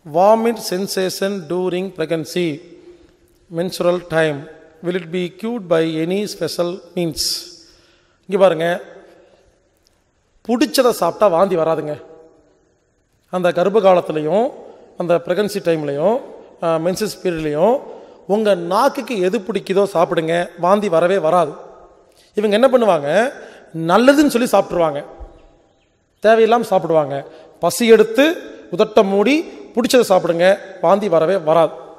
vomit sensation during pregnancy menstrual time will it be cured by any special means இங்கே பாருங்க பிடிச்சதை சாப்பிட்டா வாந்தி வராதுங்க அந்த கர்ப்ப காலத்துலேயும் அந்த ப்ரெக்னன்சி டைம்லையும் மென்சஸ் பீரியட்லையும் உங்கள் நாக்குக்கு எது பிடிக்குதோ சாப்பிடுங்க வாந்தி வரவே வராது இவங்க என்ன பண்ணுவாங்க நல்லதுன்னு சொல்லி சாப்பிட்ருவாங்க தேவையில்லாமல் சாப்பிடுவாங்க பசி எடுத்து உதட்ட மூடி பிடிச்சதை சாப்பிடுங்க வாந்தி வரவே வராது